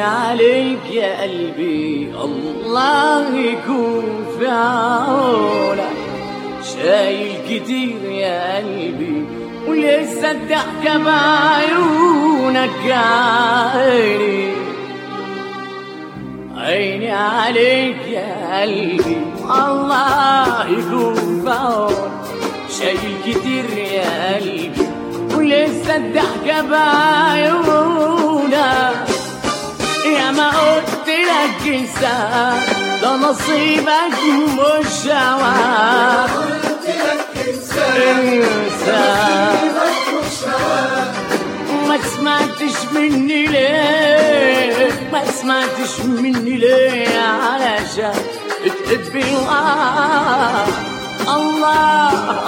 عليك يا قلبي الله يكون في عونك شايل كتير يا قلبي ولسه الضحكة بعيونك يا عيني عيني عليك يا قلبي الله يكون في عونك شايل كتير يا قلبي ولسه الضحكة بعيونك يا ما قلت لك انسى ده نصيبك مش هواك انسى ما سمعتش مني ليه ما سمعتش مني ليه علشان تحبي الله الله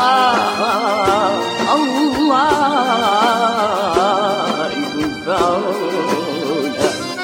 الله يكون في عونك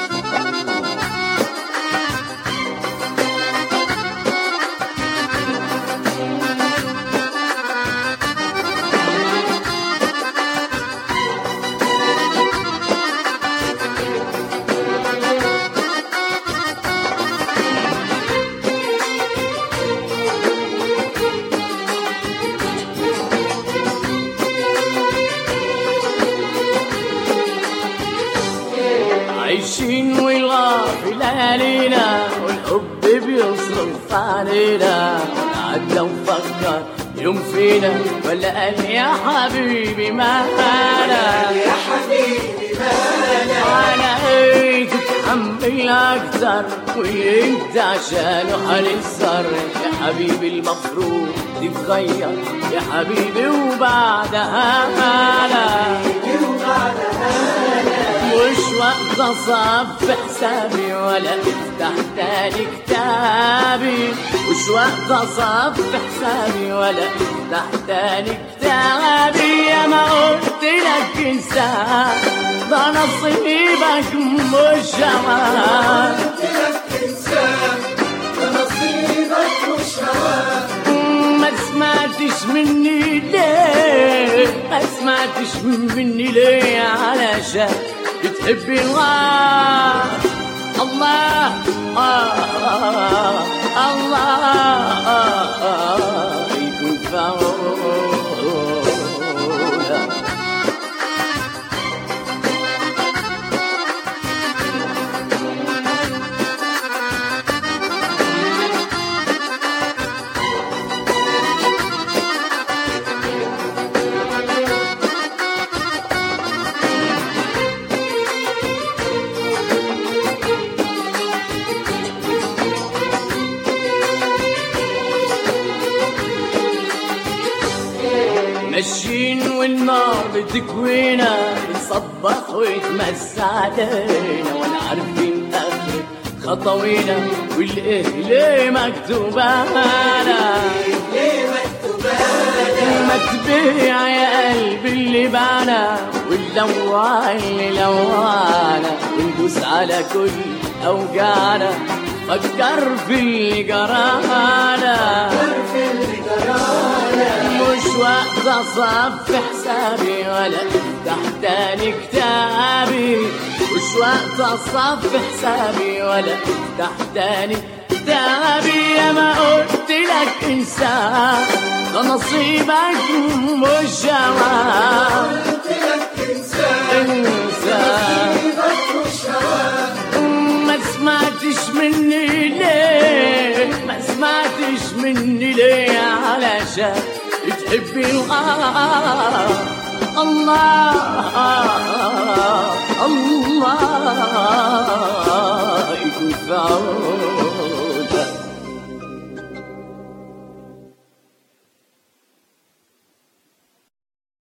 عايشين والغافل ليالينا والحب بيصرف علينا ونعدى ونفكر يوم فينا ولا قال يا حبيبي ما انا يا حبيبي مالك انا ايه تتحمل اكتر وانت عشانه هنكسر يا حبيبي المفروض تتغير يا حبيبي وبعدها انا مش وقت اصف حسابي ولا افتح تاني كتابي مش وقت اصف حسابي ولا افتح تاني كتابي يا ما قلت لك انسى ده نصيبك مش هواك قلت لك انسان ده نصيبك مش هواك ما سمعتش مني ليه ما سمعتش مني ليه علشان بتحبي الله الله آه الله يكون في عونك ماشيين والنار بتكوينا بنصبح ويتمس علينا ولا عارفين اخر خطوينا والايه ليه مكتوبة لنا ليه مكتوبة ما تبيع يا قلبي اللي بانا واللوع اللي لوانا وندوس على كل اوجاعنا فكر في اللي جرانا في اللي جرالك مش وقت اصف حسابي ولا افتح تاني كتابي مش وقت اصف حسابي ولا افتح تاني كتابي يا ما قلت لك انسى ده نصيبك مش هواك قلت لك انسان انسى نصيبك مش هواك ما سمعتش مني ليه ما سمعتش مني ليه علشان تحبي الله الله الله يكون في عونك